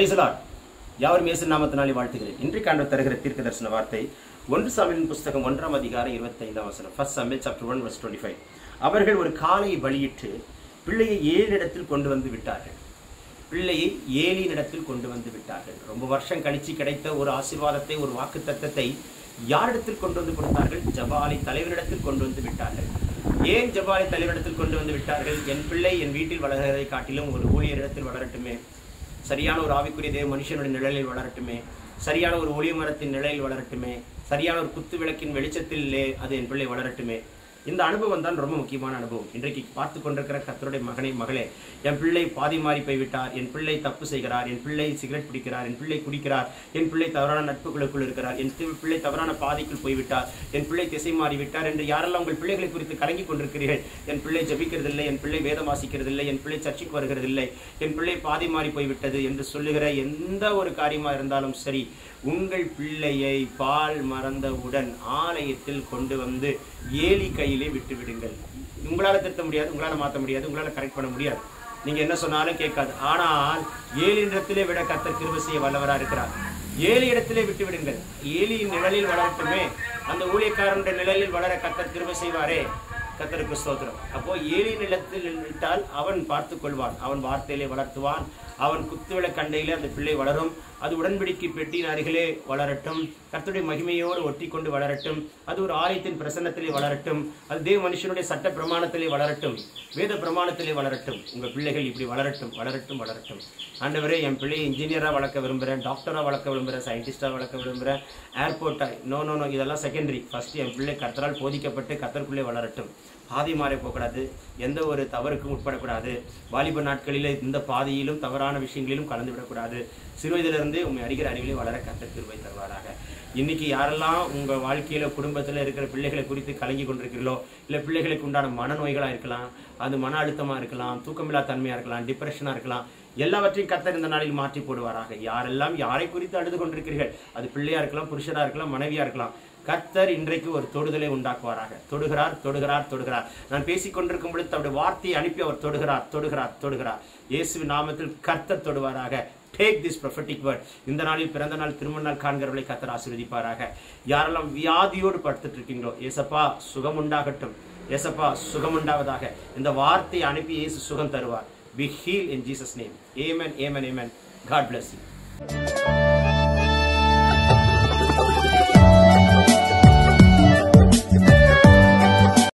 praise the Lord யாவரும் இயேசு நாமத்தினாலே வாழ்த்துகிறேன் இன்றைக்கு ஆண்டு தருகிற தீர்க்க தரிசன வார்த்தை ஒன்று சாமியின் புஸ்தகம் ஒன்றாம் அதிகாரம் இருபத்தி ஐந்தாம் வசனம் first Samuel chapter one verse twenty five அவர்கள் ஒரு காலையை பலியிட்டு பிள்ளையை ஏழிடத்தில் கொண்டு வந்து விட்டார்கள் பிள்ளையை ஏழினிடத்தில் கொண்டு வந்து விட்டார்கள் ரொம்ப வருஷம் கழிச்சு கிடைத்த ஒரு ஆசீர்வாதத்தை ஒரு வாக்கு தத்தத்தை யாரிடத்தில் கொண்டு வந்து கொடுத்தார்கள் ஜபாலி தலைவரிடத்தில் கொண்டு வந்து விட்டார்கள் ஏன் ஜபாலி தலைவரிடத்தில் கொண்டு வந்து விட்டார்கள் என் பிள்ளை என் வீட்டில் வளர்கிறதை காட்டிலும் ஒரு ஊழியரிடத்தில் வளரட்டுமே சரியான ஒரு ஆவிக்குரிய தேவ மனுஷனுடைய நிழலில் வளரட்டுமே சரியான ஒரு ஒளிய மரத்தின் நிழலில் வளரட்டுமே சரியான ஒரு குத்து விளக்கின் வெளிச்சத்திலே அது என் பிள்ளை வளரட்டுமே இந்த அனுபவம் தான் ரொம்ப முக்கியமான அனுபவம் இன்றைக்கு பார்த்து கொண்டிருக்கிற கத்தருடைய மகனை மகளே என் பிள்ளை பாதி மாறி போய்விட்டார் என் பிள்ளை தப்பு செய்கிறார் என் பிள்ளை சிகரெட் பிடிக்கிறார் என் பிள்ளை குடிக்கிறார் என் பிள்ளை தவறான நட்புகளுக்குள் இருக்கிறார் என் தி- பிள்ளை தவறான பாதைக்குள் போய்விட்டார் என் பிள்ளை திசை மாறிவிட்டார் என்று யாரெல்லாம் உங்கள் பிள்ளைகளை குறித்து கலங்கி கொண்டிருக்கிறீர்கள் என் பிள்ளை ஜபிக்கிறதில்லை என் பிள்ளை வேதம் வாசிக்கிறதில்லை என் பிள்ளை சர்ச்சைக்கு வருகிறதில்லை என் பிள்ளை பாதி மாறி போய்விட்டது என்று சொல்லுகிற எந்த ஒரு காரியமா இருந்தாலும் சரி உங்கள் பிள்ளையை பால் மறந்தவுடன் ஆலயத்தில் கொண்டு வந்து ஏலி கையிலே விட்டு விடுங்கள் உங்களால திருத்த முடியாது உங்களால மாற்ற முடியாது உங்களால கரெக்ட் பண்ண முடியாது நீங்க என்ன சொன்னாலும் கேட்காது ஆனால் ஏழு இடத்திலே விட கத்தர் கிருபை செய்ய வல்லவரா இருக்கிறார் ஏழு இடத்திலே விட்டு விடுங்கள் ஏலியின் நிழலில் வளரட்டுமே அந்த ஊழியக்காரனுடைய நிழலில் வளர கத்தர் கிருபை செய்வாரே கத்தருக்கு ஸ்தோத்திரம் அப்போ ஏழி நிலத்தில் விட்டால் அவன் பார்த்துக் கொள்வான் அவன் வார்த்தையிலே வளர்த்துவான் அவன் குத்துவிள கண்டையிலே அந்த பிள்ளை வளரும் அது உடன்படிக்கை பெட்டியின் அருகிலே வளரட்டும் கர்த்தருடைய மகிமையோடு ஒட்டி கொண்டு வளரட்டும் அது ஒரு ஆலயத்தின் பிரசன்னத்திலே வளரட்டும் அது தேவ மனுஷனுடைய சட்ட பிரமாணத்திலே வளரட்டும் வேத பிரமாணத்திலே வளரட்டும் உங்க பிள்ளைகள் இப்படி வளரட்டும் வளரட்டும் வளரட்டும் ஆண்டவரே என் பிள்ளையை இன்ஜினியரா வளர்க்க விரும்புறேன் டாக்டரா வளர்க்க விரும்புறேன் சயின்டிஸ்டா வளர்க்க விரும்புறேன் ஏர்போர்ட்டா நோ நோ நோ இதெல்லாம் செகண்டரி ஃபர்ஸ்ட் என் பிள்ளை கர்த்தரால் போதிக்கப்பட்டு கர்த்தருக்குள்ளே வளரட்டும் பாதி மாறி போகக்கூடாது எந்த ஒரு தவறுக்கும் உட்படக்கூடாது வாலிப நாட்களிலே இந்த பாதையிலும் தவறான விஷயங்களிலும் கலந்து விடக்கூடாது சிறுவயதிலிருந்தே உண்மை அறிகிற அறிவிலே வளர கத்தர் கிருபை தருவாராக இன்னைக்கு யாரெல்லாம் உங்க வாழ்க்கையில குடும்பத்துல இருக்கிற பிள்ளைகளை குறித்து கலங்கி கொண்டிருக்கிறீர்களோ இல்ல பிள்ளைகளுக்கு உண்டான மனநோய்களா இருக்கலாம் அது மன அழுத்தமா இருக்கலாம் தூக்கமில்லா தன்மையா இருக்கலாம் டிப்ரெஷனா இருக்கலாம் எல்லாவற்றையும் கத்தர் இந்த நாளில் மாற்றி போடுவாராக யாரெல்லாம் யாரை குறித்து அழுது கொண்டிருக்கிறீர்கள் அது பிள்ளையா இருக்கலாம் புருஷனா இருக்கலாம் மனைவியா இருக்கலாம் கர்த்தர் இன்றைக்கு ஒரு தொடுதலை உண்டாக்குவாராக தொடுகிறார் தொடுகிறார் தொடுகிறார் நான் பேசிக் கொண்டிருக்கும் பொழுது தன்னுடைய வார்த்தையை அனுப்பி அவர் தொடுகிறார் தொடுகிறார் தொடுகிறார் இயேசுவின் நாமத்தில் கர்த்தர் தொடுவாராக டேக் திஸ் prophetic word இந்த நாளில் பிறந்த நாள் திருமண நாள் காண்கிறவர்களை கர்த்தர் ஆசீர்வதிப்பாராக யாரெல்லாம் வியாதியோடு படுத்துட்டு இருக்கீங்களோ ஏசப்பா சுகம் உண்டாகட்டும் ஏசப்பா சுகம் உண்டாவதாக இந்த வார்த்தையை அனுப்பி இயேசு சுகம் தருவார் be healed in jesus name amen amen amen god bless you